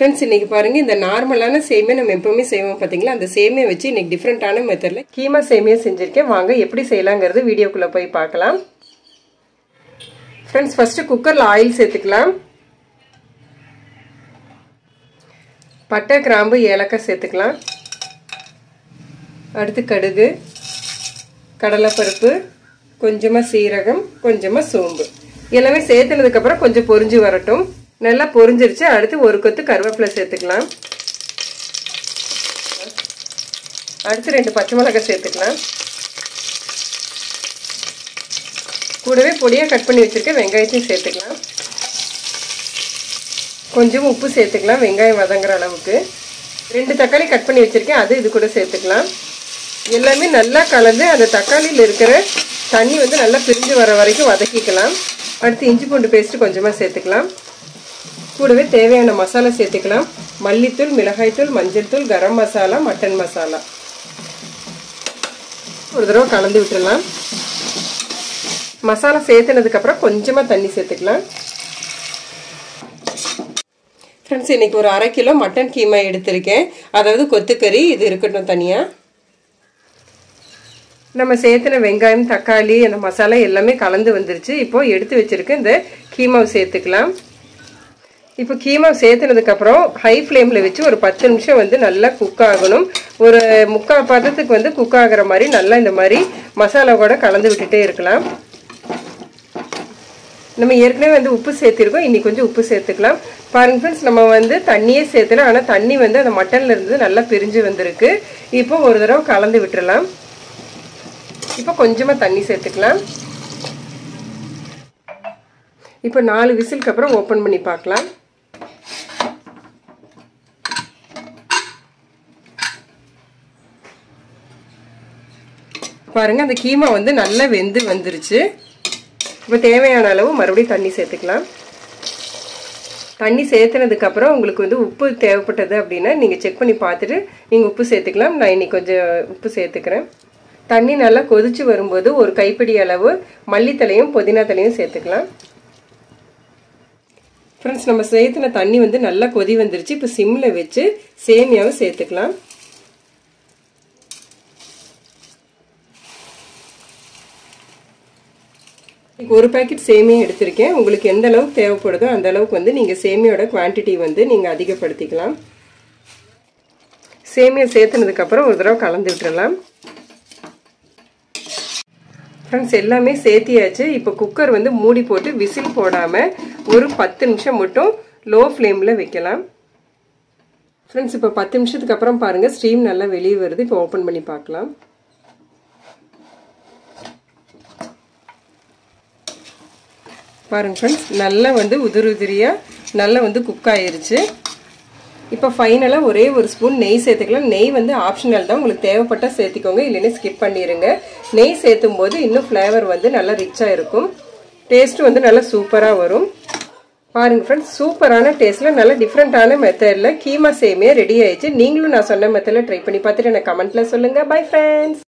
friends இன்னைக்கு பாருங்க இந்த நார்மலான சேமியா நம்ம எப்பவுமே செய்வோம் பார்த்தீங்களா அந்த சேமியா வச்சு இன்னைக்கு டிஃப்ரெண்டான மெத்தடில் கீமா சேமியா செஞ்சிருக்கேன் வாங்க எப்படி செய்யலாங்கிறது வீடியோக்குள்ளே போய் பார்க்கலாம் ஃப்ரெண்ட்ஸ் ஃபர்ஸ்ட் குக்கரில் ஆயில் சேர்த்துக்கலாம் பட்டை கிராம்பு ஏலக்காய் சேர்த்துக்கலாம் அடுத்து கடுகு கடலைப்பருப்பு கொஞ்சமாக சீரகம் கொஞ்சமாக சோம்பு எல்லாமே சேர்த்துனதுக்கப்புறம் கொஞ்சம் பொரிஞ்சு வரட்டும் நல்லா பொரிஞ்சிருச்சு அடுத்து ஒரு கொத்து கருவேப்பிலை சேர்த்துக்கலாம் அடுத்து ரெண்டு பச்சை மிளகாய் சேர்த்துக்கலாம் கூடவே பொடியாக கட் பண்ணி வச்சுருக்க வெங்காயத்தையும் சேர்த்துக்கலாம் கொஞ்சம் உப்பு சேர்த்துக்கலாம் வெங்காயம் வதங்குற அளவுக்கு ரெண்டு தக்காளி கட் பண்ணி வச்சுருக்கேன் அது இது கூட சேர்த்துக்கலாம் எல்லாமே நல்லா கலந்து அந்த தக்காளியில் இருக்கிற தண்ணி வந்து நல்லா பிரிஞ்சு வர வரைக்கும் வதக்கிக்கலாம் அடுத்து இஞ்சி பூண்டு பேஸ்ட்டு கொஞ்சமாக சேர்த்துக்கலாம் கூடவே தேவையான மசாலா சேர்த்துக்கலாம் மல்லித்தூள் மிளகாய்த்தூள் மஞ்சள் தூள் கரம் மசாலா மட்டன் மசாலா ஒரு தடவை கலந்து விட்டுடலாம் மசாலா சேர்த்துனதுக்கப்புறம் கொஞ்சமாக தண்ணி சேர்த்துக்கலாம் ஃப்ரெண்ட்ஸ் இன்றைக்கி ஒரு அரை கிலோ மட்டன் கீமா எடுத்திருக்கேன் அதாவது கொத்துக்கறி இது இருக்கட்டும் தனியாக நம்ம சேர்த்துன வெங்காயம் தக்காளி அந்த மசாலா எல்லாமே கலந்து வந்துருச்சு இப்போது எடுத்து வச்சுருக்க இந்த கீமாவை சேர்த்துக்கலாம் இப்போ கீமா சேர்த்துனதுக்கப்புறம் ஹை ஃப்ளேமில் வச்சு ஒரு பத்து நிமிஷம் வந்து நல்லா குக் ஆகணும் ஒரு முக்கால் பதத்துக்கு வந்து குக் ஆகிற மாதிரி நல்லா இந்த மாதிரி மசாலா கூட கலந்து விட்டுட்டே இருக்கலாம் நம்ம ஏற்கனவே வந்து உப்பு சேர்த்திருக்கோம் இன்னைக்கு கொஞ்சம் உப்பு சேர்த்துக்கலாம் பாருங்க ஃப்ரெண்ட்ஸ் நம்ம வந்து தண்ணியே சேர்த்துல ஆனால் தண்ணி வந்து அந்த மட்டன்ல இருந்து நல்லா பிரிஞ்சு வந்திருக்கு இப்போ ஒரு தடவை கலந்து விட்டுறலாம் இப்போ கொஞ்சமாக தண்ணி சேர்த்துக்கலாம் இப்போ நாலு விசிலுக்கு அப்புறம் ஓப்பன் பண்ணி பார்க்கலாம் பாருங்க அந்த கீமா வந்து நல்லா வெந்து வந்துருச்சு இப்போ தேவையான அளவு மறுபடியும் தண்ணி சேர்த்துக்கலாம் தண்ணி சேர்த்துனதுக்கப்புறம் உங்களுக்கு வந்து உப்பு தேவைப்பட்டது அப்படின்னா நீங்கள் செக் பண்ணி பார்த்துட்டு நீங்கள் உப்பு சேர்த்துக்கலாம் நான் இன்னைக்கு கொஞ்சம் உப்பு சேர்த்துக்கிறேன் தண்ணி நல்லா கொதிச்சு வரும்போது ஒரு கைப்பிடி அளவு மல்லித்தலையும் புதினா தலையும் சேர்த்துக்கலாம் ஃப்ரெண்ட்ஸ் நம்ம சேர்த்துன தண்ணி வந்து நல்லா கொதி வந்துருச்சு இப்போ சிம்மில் வச்சு சேமியாவை சேர்த்துக்கலாம் ஒரு பேக்கெட் சேமியா எடுத்திருக்கேன் உங்களுக்கு எந்த அளவுக்கு தேவைப்படுதோ அந்த அளவுக்கு வந்து நீங்கள் சேமியோட குவான்டிட்டி வந்து நீங்கள் அதிகப்படுத்திக்கலாம் சேமியா சேர்த்துனதுக்கப்புறம் ஒரு தடவை கலந்து விட்டுறலாம் ஃப்ரெண்ட்ஸ் எல்லாமே சேர்த்தியாச்சு இப்போ குக்கர் வந்து மூடி போட்டு விசில் போடாமல் ஒரு பத்து நிமிஷம் மட்டும் லோ ஃப்ளேமில் வைக்கலாம் ஃப்ரெண்ட்ஸ் இப்போ பத்து நிமிஷத்துக்கு அப்புறம் பாருங்கள் ஸ்டீம் நல்லா வெளியே வருது இப்போ ஓப்பன் பண்ணி பார்க்கலாம் பாருங்க ஃப்ரெண்ட்ஸ் நல்லா வந்து உதிரி உதிரியாக நல்லா வந்து குக் ஆயிருச்சு இப்போ ஃபைனலாக ஒரே ஒரு ஸ்பூன் நெய் சேர்த்துக்கலாம் நெய் வந்து ஆப்ஷனல் தான் உங்களுக்கு தேவைப்பட்டால் சேர்த்திக்கோங்க இல்லைன்னா ஸ்கிப் பண்ணிடுங்க நெய் சேர்த்தும் போது இன்னும் ஃப்ளேவர் வந்து நல்லா ரிச்சாக இருக்கும் டேஸ்ட்டும் வந்து நல்லா சூப்பராக வரும் பாருங்க ஃப்ரெண்ட்ஸ் சூப்பரான டேஸ்ட்டில் நல்ல டிஃப்ரெண்ட்டான மெத்தடில் கீமா சேமியா ரெடி ஆயிடுச்சு நீங்களும் நான் சொன்ன மெத்தடில் ட்ரை பண்ணி பார்த்துட்டு எனக்கு கமெண்ட்டில் சொல்லுங்கள் பை ஃப்ரெண்ட்ஸ்